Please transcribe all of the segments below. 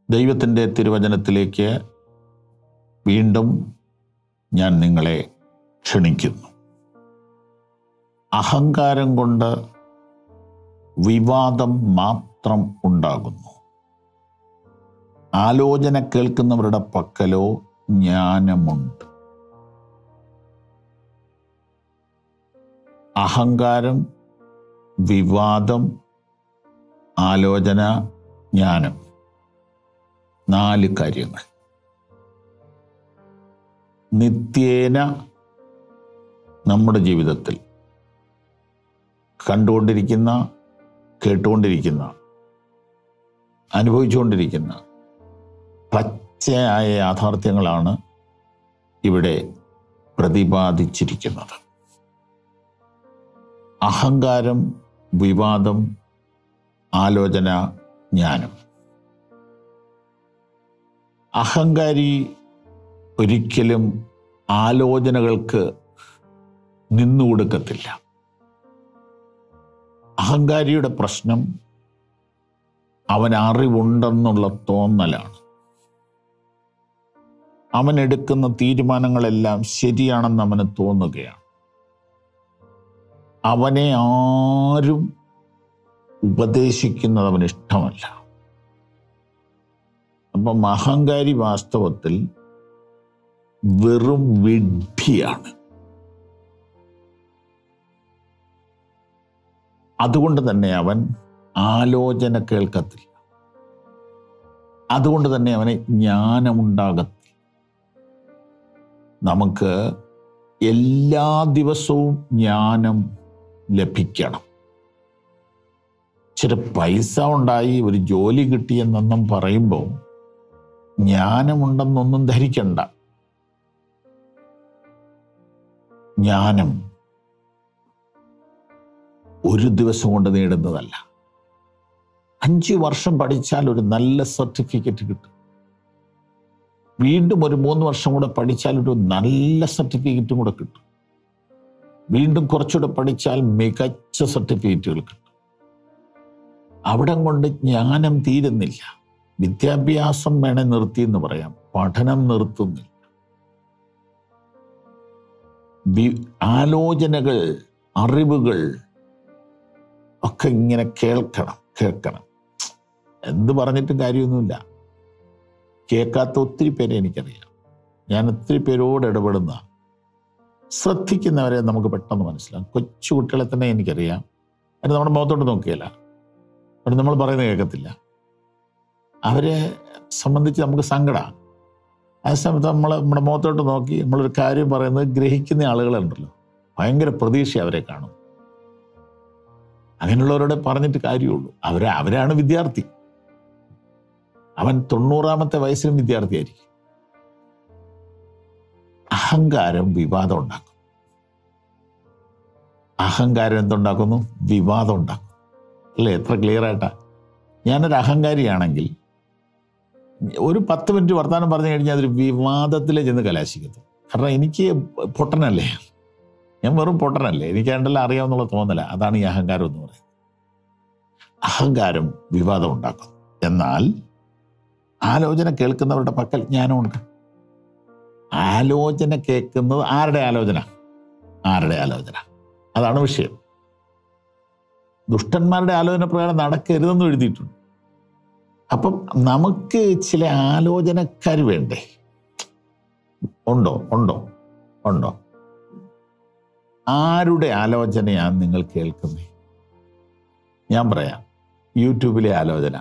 ദൈവത്തിൻ്റെ തിരുവചനത്തിലേക്ക് വീണ്ടും ഞാൻ നിങ്ങളെ ക്ഷണിക്കുന്നു അഹങ്കാരം കൊണ്ട് വിവാദം മാത്രം ഉണ്ടാകുന്നു ആലോചന കേൾക്കുന്നവരുടെ പക്കലോ ജ്ഞാനമുണ്ട് അഹങ്കാരം വിവാദം ആലോചന ജ്ഞാനം നാല് കാര്യങ്ങൾ നിത്യേന നമ്മുടെ ജീവിതത്തിൽ കണ്ടുകൊണ്ടിരിക്കുന്ന കേട്ടുകൊണ്ടിരിക്കുന്ന അനുഭവിച്ചുകൊണ്ടിരിക്കുന്ന പച്ചയായ യാഥാർത്ഥ്യങ്ങളാണ് ഇവിടെ പ്രതിപാദിച്ചിരിക്കുന്നത് അഹങ്കാരം വിവാദം ആലോചന ജ്ഞാനം അഹങ്കാരി ഒരിക്കലും ആലോചനകൾക്ക് നിന്നുകൊടുക്കത്തില്ല അഹങ്കാരിയുടെ പ്രശ്നം അവൻ അറിവുണ്ടെന്നുള്ള തോന്നലാണ് അവൻ എടുക്കുന്ന തീരുമാനങ്ങളെല്ലാം ശരിയാണെന്ന് അവന് തോന്നുകയാണ് അവനെ ആരും ഉപദേശിക്കുന്നത് അവന് ഇഷ്ടമല്ല അപ്പം അഹങ്കാരി വാസ്തവത്തിൽ വെറും വിഡ്ഢിയാണ് അതുകൊണ്ട് തന്നെ അവൻ ആലോചന കേൾക്കത്തില്ല അതുകൊണ്ട് തന്നെ അവന് ജ്ഞാനമുണ്ടാകത്തില്ല നമുക്ക് എല്ലാ ദിവസവും ജ്ഞാനം ലഭിക്കണം ഇച്ചിരി പൈസ ഉണ്ടായി ഒരു ജോലി കിട്ടിയെന്നൊന്നും പറയുമ്പോൾ ജ്ഞാനമുണ്ടെന്നൊന്നും ധരിക്കണ്ട ജ്ഞാനം ഒരു ദിവസം കൊണ്ട് നേടുന്നതല്ല അഞ്ച് വർഷം പഠിച്ചാൽ ഒരു നല്ല സർട്ടിഫിക്കറ്റ് കിട്ടും വീണ്ടും ഒരു മൂന്ന് വർഷം കൂടെ പഠിച്ചാൽ ഒരു നല്ല സർട്ടിഫിക്കറ്റും കൂടെ കിട്ടും വീണ്ടും കുറച്ചുകൂടെ പഠിച്ചാൽ മികച്ച സർട്ടിഫിക്കറ്റുകൾ കിട്ടും അവിടെ കൊണ്ട് ജ്ഞാനം തീരുന്നില്ല വിദ്യാഭ്യാസം വേണേ നിർത്തി എന്ന് പറയാം പഠനം നിർത്തുന്നില്ല വി- ആലോചനകൾ അറിവുകൾ ഒക്കെ ഇങ്ങനെ കേൾക്കണം കേൾക്കണം എന്ത് പറഞ്ഞിട്ടും കാര്യമൊന്നുമില്ല കേൾക്കാത്ത ഒത്തിരി പേരെ എനിക്കറിയാം ഞാൻ ഒത്തിരി പേരോട് ഇടപെടുന്ന ശ്രദ്ധിക്കുന്നവരെ നമുക്ക് പെട്ടെന്ന് മനസ്സിലാകും കൊച്ചു കുട്ടികളെ തന്നെ എനിക്കറിയാം അത് നമ്മുടെ മുഖത്തോട്ട് നോക്കിയല്ല അത് നമ്മൾ പറയുന്നത് കേൾക്കത്തില്ല അവരെ സംബന്ധിച്ച് നമുക്ക് സങ്കടമാണ് ആ സമയത്ത് നമ്മൾ നമ്മുടെ മുഖത്തോട്ട് നോക്കി നമ്മളൊരു കാര്യം പറയുന്നത് ഗ്രഹിക്കുന്ന ആളുകളുണ്ടല്ലോ ഭയങ്കര പ്രതീക്ഷ അവരെ കാണും അങ്ങനെയുള്ളവരോട് പറഞ്ഞിട്ട് കാര്യമുള്ളൂ അവരെ അവരാണ് വിദ്യാർത്ഥി അവൻ തൊണ്ണൂറാമത്തെ വയസ്സിലും വിദ്യാർത്ഥിയായിരിക്കും അഹങ്കാരം വിവാദം ഉണ്ടാക്കും അഹങ്കാരം എന്തുണ്ടാക്കുന്നു വിവാദം ഉണ്ടാക്കും അല്ലേ എത്ര ക്ലിയർ ആയിട്ടാ ഞാനൊരു അഹങ്കാരിയാണെങ്കിൽ ഒരു പത്ത് മിനിറ്റ് വർത്തമാനം പറഞ്ഞു കഴിഞ്ഞാൽ അതൊരു വിവാദത്തിലേ ചെന്ന് കലാശിക്കത്തു കാരണം എനിക്ക് പൊട്ടനല്ലേ ഞാൻ വെറും പൊട്ടനല്ലേ എനിക്ക് എന്തെല്ലാം അറിയാമെന്നുള്ള തോന്നല അതാണ് ഈ അഹങ്കാരം എന്ന് പറയുന്നത് അഹങ്കാരം വിവാദം ഉണ്ടാക്കും എന്നാൽ ആലോചന കേൾക്കുന്നവരുടെ പക്കൽ ജ്ഞാനമുണ്ട് ആലോചന കേൾക്കുന്നത് ആരുടെ ആലോചന ആരുടെ ആലോചന അതാണ് വിഷയം ദുഷ്ടന്മാരുടെ ആലോചന പ്രകാരം നടക്കരുതെന്ന് എഴുതിയിട്ടുണ്ട് അപ്പം നമുക്ക് ചില ആലോചനക്കാർ വേണ്ടേ ഉണ്ടോ ഉണ്ടോ ഉണ്ടോ ആരുടെ ആലോചനയാണ് നിങ്ങൾ കേൾക്കുന്നത് ഞാൻ പറയാം യൂട്യൂബിലെ ആലോചന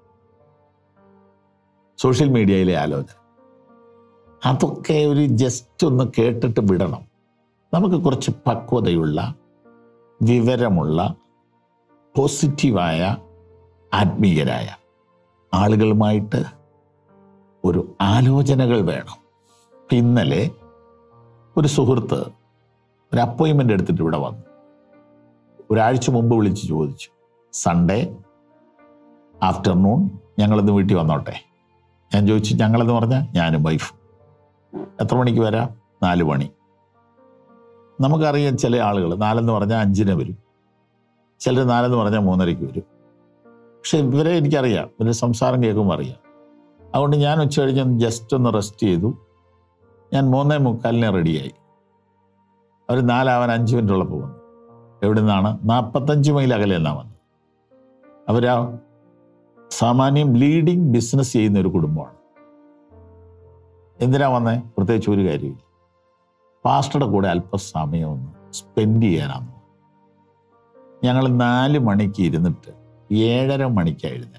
സോഷ്യൽ മീഡിയയിലെ ആലോചന അതൊക്കെ ഒരു ജസ്റ്റ് ഒന്ന് കേട്ടിട്ട് വിടണം നമുക്ക് കുറച്ച് പക്വതയുള്ള വിവരമുള്ള പോസിറ്റീവായ ആത്മീയരായ ആളുകളുമായിട്ട് ഒരു ആലോചനകൾ വേണം ഇന്നലെ ഒരു സുഹൃത്ത് ഒരു അപ്പോയിൻമെൻ്റ് എടുത്തിട്ട് ഇവിടെ വന്നു ഒരാഴ്ച മുമ്പ് വിളിച്ച് ചോദിച്ചു സൺഡേ ആഫ്റ്റർനൂൺ ഞങ്ങളിന്ന് വീട്ടിൽ വന്നോട്ടെ ഞാൻ ചോദിച്ചു ഞങ്ങളെന്ന് പറഞ്ഞാൽ ഞാനും വൈഫ് എത്ര മണിക്ക് വരാം നാല് മണി നമുക്കറിയാം ചില ആളുകൾ നാലെന്ന് പറഞ്ഞാൽ അഞ്ചിന് വരും ചിലർ നാലെന്ന് പറഞ്ഞാൽ മൂന്നരയ്ക്ക് വരും പക്ഷെ ഇവരെ എനിക്കറിയാം ഇവരുടെ സംസാരം കേൾക്കുമ്പോൾ അറിയാം അതുകൊണ്ട് ഞാൻ ഉച്ച കഴിഞ്ഞ് ജസ്റ്റ് ഒന്ന് റെസ്റ്റ് ചെയ്തു ഞാൻ മൂന്നേ മുക്കാലിന് റെഡിയായി അവർ നാലാവാൻ അഞ്ച് മിനിറ്റ് ഉള്ളപ്പോൾ വന്നു എവിടെ നിന്നാണ് നാൽപ്പത്തഞ്ച് മൈൽ അകലെ എന്നാണ് വന്നത് അവരാ സാമാന്യം ലീഡിങ് ബിസിനസ് ചെയ്യുന്ന ഒരു കുടുംബമാണ് എന്തിനാ വന്നേ പ്രത്യേകിച്ച് ഒരു കാര്യമില്ല പാസ്റ്ററുടെ കൂടെ അല്പസമയം ഒന്ന് സ്പെൻഡ് ചെയ്യാനാണ് ഞങ്ങൾ നാല് മണിക്ക് ഇരുന്നിട്ട് ഏഴര മണിക്കായിരുന്നു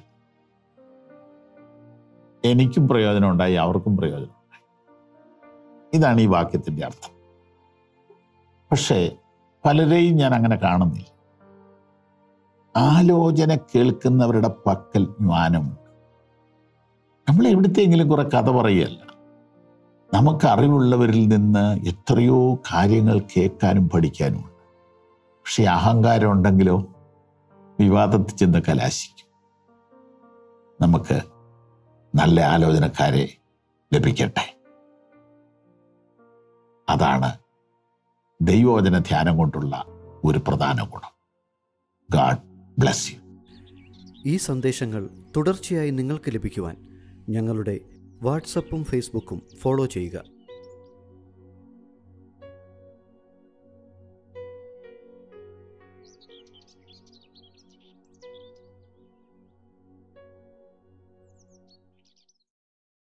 എനിക്കും പ്രയോജനം ഉണ്ടായി അവർക്കും പ്രയോജനം ഉണ്ടായി ഇതാണ് ഈ വാക്യത്തിന്റെ അർത്ഥം പക്ഷേ പലരെയും ഞാൻ അങ്ങനെ കാണുന്നില്ല ആലോചന കേൾക്കുന്നവരുടെ പക്കൽ ജ്ഞാനമുണ്ട് നമ്മൾ എവിടുത്തെങ്കിലും കുറെ കഥ പറയുകയല്ല നമുക്ക് അറിവുള്ളവരിൽ നിന്ന് എത്രയോ കാര്യങ്ങൾ കേൾക്കാനും പഠിക്കാനുമുണ്ട് പക്ഷെ അഹങ്കാരം ഉണ്ടെങ്കിലോ വിവാദത്തിൽ ചെന്ന് കലാശിക്കും നമുക്ക് നല്ല ആലോചനക്കാരെ ലഭിക്കട്ടെ അതാണ് ദൈവവചന ധ്യാനം കൊണ്ടുള്ള ഒരു പ്രധാന ഗുണം ഗാഡ് ബ്ലസ് യു ഈ സന്ദേശങ്ങൾ തുടർച്ചയായി നിങ്ങൾക്ക് ലഭിക്കുവാൻ ഞങ്ങളുടെ വാട്സപ്പും ഫേസ്ബുക്കും ഫോളോ ചെയ്യുക